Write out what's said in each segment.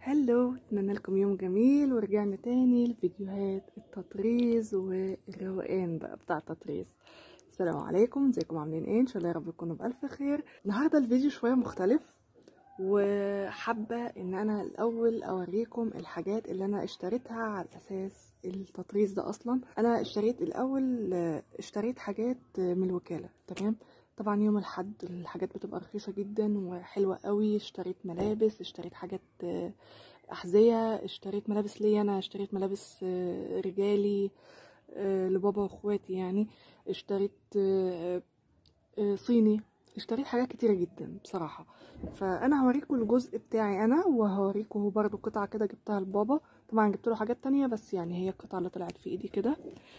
هلو اتمنى لكم يوم جميل ورجعنا تاني لفيديوهات التطريز والروقان بقى بتاع التطريز السلام عليكم ازيكم عاملين ايه ان شاء الله يا رب تكونوا بالف خير النهارده الفيديو شويه مختلف وحابه ان انا الاول اوريكم الحاجات اللي انا اشتريتها على اساس التطريز ده اصلا انا اشتريت الاول اشتريت حاجات من الوكاله تمام طبعا يوم الحد الحاجات بتبقى رخيصه جدا وحلوه قوي اشتريت ملابس اشتريت حاجات احذيه اشتريت ملابس ليا انا اشتريت ملابس رجالي لبابا واخواتي يعني اشتريت صيني اشتريت حاجات كتيرة جدا بصراحة فانا هوريكم الجزء بتاعي انا وهوريكم برضو قطعة كده جبتها لبابا طبعا جبت له حاجات تانية بس يعني هي القطعة اللي طلعت في ايدي كده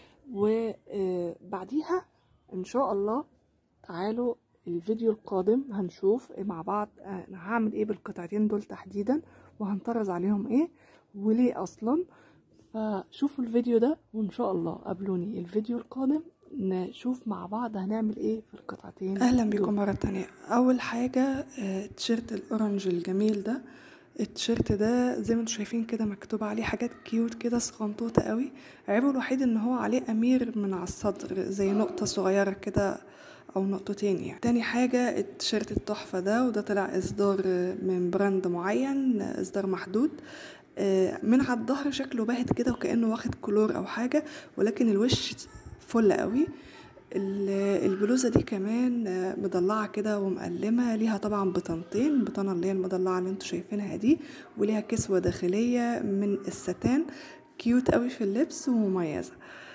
وبعديها ان شاء الله تعالوا الفيديو القادم هنشوف مع بعض انا هعمل ايه بالقطعتين دول تحديدا وهنطرز عليهم ايه وليه اصلا فشوفوا الفيديو ده وان شاء الله قابلوني الفيديو القادم نشوف مع بعض هنعمل ايه في القطعتين اهلا بكم مره تانية اول حاجه التيشيرت الاورنج الجميل ده التيشيرت ده زي ما انتم شايفين كده مكتوب عليه حاجات كيوت كده صغنطوطه قوي عيبه الوحيد ان هو عليه امير من على الصدر زي نقطه صغيره كده او نقطتين يعني تاني حاجة التيشيرت التحفة ده وده طلع اصدار من براند معين اصدار محدود من على الظهر شكله باهت كده وكأنه واخد كلور او حاجة ولكن الوش فل قوي البلوزة دي كمان مضلعة كده ومقلمة ليها طبعا بطنتين البطانة اللي هي المضلعة اللي انتوا شايفينها دي وليها كسوة داخلية من الستان كيوت قوي في اللبس ومميزة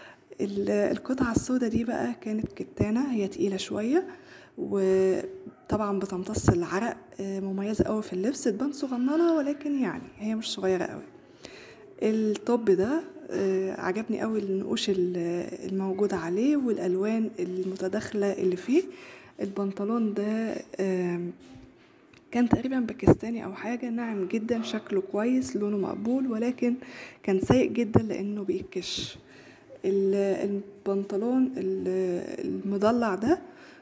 القطعة السوداء دي بقى كانت كتانة هي تقيلة شوية وطبعا بتمتص العرق مميزة قوي في اللبس تبان صغننة ولكن يعني هي مش صغيرة قوي التوب ده عجبني قوي النقوش الموجودة عليه والألوان المتداخلة اللي فيه البنطلون ده كان تقريبا باكستاني او حاجه ناعم جدا شكله كويس لونه مقبول ولكن كان سيء جدا لانه بيكش البنطلون المضلع ده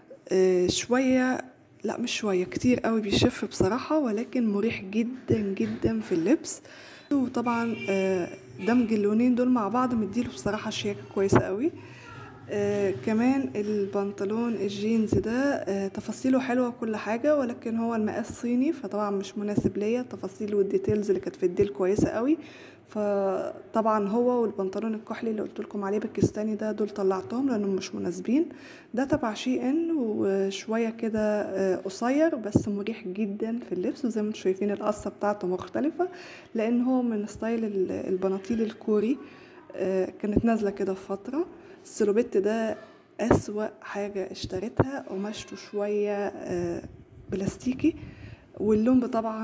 شوية لا مش شوية كتير قوي بيشف بصراحة ولكن مريح جدا جدا في اللبس وطبعا دمج اللونين دول مع بعض مديله بصراحة شياكة كويسة قوي آه كمان البنطلون الجينز ده آه تفاصيله حلوة وكل حاجة ولكن هو المقاس صيني فطبعا مش مناسب ليا التفاصيل والديتيلز اللي كانت في الديل كويسة قوي فطبعا هو والبنطلون الكحلي اللي قلت لكم عليه باكستاني ده دول طلعتهم لانهم مش مناسبين ده تبع شي ان وشوية كده آه قصير بس مريح جدا في اللبس وزي ما انتم شايفين القصة بتاعته مختلفة لان هو من ستايل البناطيل الكوري كانت نازلة كده في فترة السلوبيت ده أسوأ حاجة اشتريتها قماشته شوية بلاستيكي واللون طبعا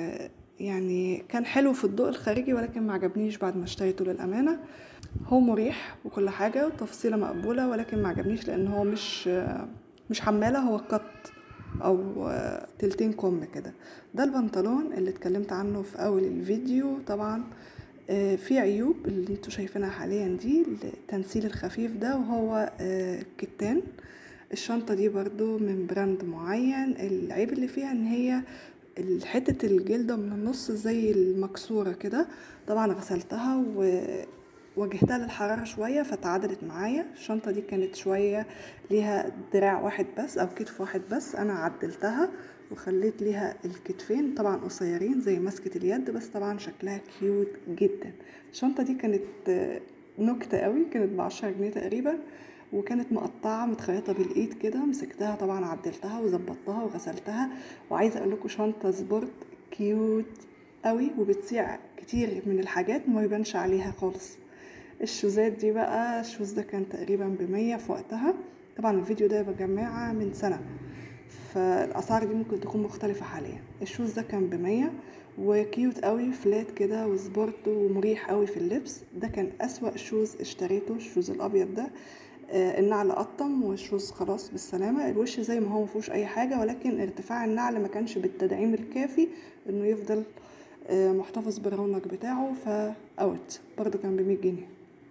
يعني كان حلو في الضوء الخارجي ولكن ما عجبنيش بعد ما اشتريته للأمانة هو مريح وكل حاجة وتفصيلة مقبولة ولكن ما عجبنيش لأن هو مش مش حمالة هو قط أو تلتين كم كده ده البنطلون اللي اتكلمت عنه في أول الفيديو طبعا في عيوب اللي انتوا شايفينها حاليا دي التنسيل الخفيف ده وهو كتان الشنطة دي برضو من براند معين العيب اللي فيها ان هي حتة الجلدة من النص زي المكسورة كده طبعا غسلتها وواجهتها للحرارة شوية فتعادلت معايا الشنطة دي كانت شوية ليها دراع واحد بس او كتف واحد بس انا عدلتها وخليت ليها الكتفين طبعا قصيرين زي مسكة اليد بس طبعا شكلها كيوت جدا الشنطة دي كانت نكتة قوي كانت بعشرة جنيه تقريبا وكانت مقطعة متخيطة بالإيد كده مسكتها طبعا عدلتها وظبطتها وغسلتها وعايزة أقول لكم شنطة سبورت كيوت قوي وبتسيع كتير من الحاجات وما يبانش عليها خالص الشوزات دي بقى الشوز ده كان تقريبا بمية في وقتها طبعا الفيديو ده يا جماعة من سنة فالاسعار دي ممكن تكون مختلفه حاليا الشوز ده كان بمية وكيوت قوي فلات كده وسبورت ومريح قوي في اللبس ده كان اسوا شوز اشتريته الشوز الابيض ده آه النعل قطم والشوز خلاص بالسلامه الوش زي ما هو مفيهوش اي حاجه ولكن ارتفاع النعل ما كانش بالتدعيم الكافي انه يفضل آه محتفظ بالرونق بتاعه فاوت برضه كان بمية جنيه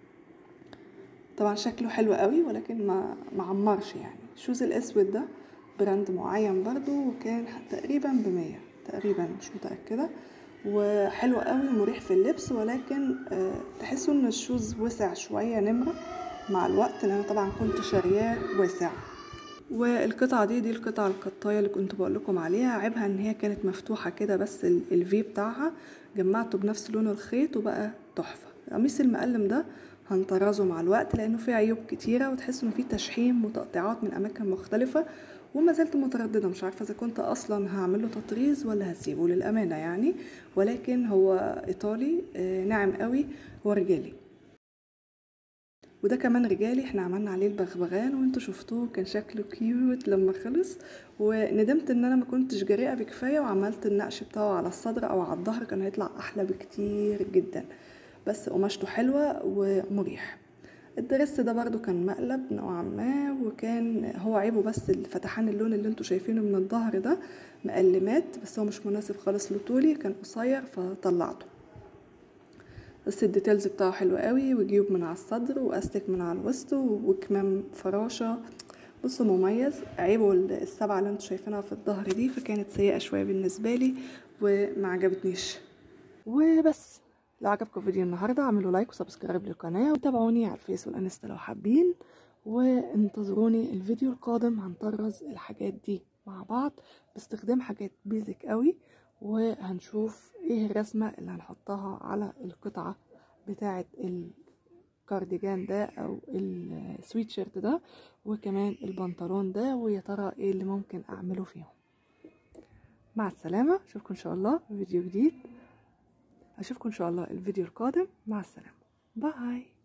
طبعا شكله حلو قوي ولكن ما معمرش يعني الشوز الاسود ده براند معين برضو وكان تقريبا بمية تقريبا مش متأكدة وحلو قوي مريح في اللبس ولكن آه، تحسوا ان الشوز وسع شويه نمره مع الوقت لان طبعا كنت شارياه واسع والقطعة دي دي القطعة القطاية اللي كنت بقول لكم عليها عيبها ان هي كانت مفتوحة كده بس ال- الفي بتاعها جمعته بنفس لون الخيط وبقى تحفة قميص المقلم ده هنطرزه مع الوقت لانه فيه عيوب كتيرة وتحس انه فيه تشحيم وتقطيعات من اماكن مختلفة وما زلت مترددة مش عارفة اذا كنت اصلا هعمله تطريز ولا هسيبه للامانة يعني ولكن هو ايطالي آه، ناعم قوي ورجالي وده كمان رجالي احنا عملنا عليه البغبغان وانتوا شفتوه كان شكله كيوت لما خلص وندمت ان انا ما كنتش جريئه بكفايه وعملت النقش بتاعه على الصدر او على الظهر كان هيطلع احلى بكتير جدا بس قماشته حلوه ومريح الدرس ده برضو كان مقلب نوعا ما وكان هو عيبه بس فتحان اللون اللي انتوا شايفينه من الظهر ده مقلمات بس هو مش مناسب خالص لطولي كان قصير فطلعته بس الديتيلز بتاعه حلو قوي وجيوب من على الصدر واستك من على الوسط وكمام فراشة بصوا مميز عيبه السبعة اللي انتوا شايفينها في الظهر دي فكانت سيئة شوية بالنسبة لي وما عجبتنيش وبس لو عجبكم فيديو النهارده اعملوا لايك وسبسكرايب للقناه وتابعوني على الفيس والانستا لو حابين وانتظروني الفيديو القادم هنطرز الحاجات دي مع بعض باستخدام حاجات بيزك قوي وهنشوف ايه الرسمه اللي هنحطها على القطعه بتاعه الكارديجان ده او السويت شيرت ده وكمان البنطلون ده ويا ترى ايه اللي ممكن اعمله فيهم مع السلامه اشوفكم ان شاء الله في فيديو جديد اشوفكم ان شاء الله الفيديو القادم مع السلامه باي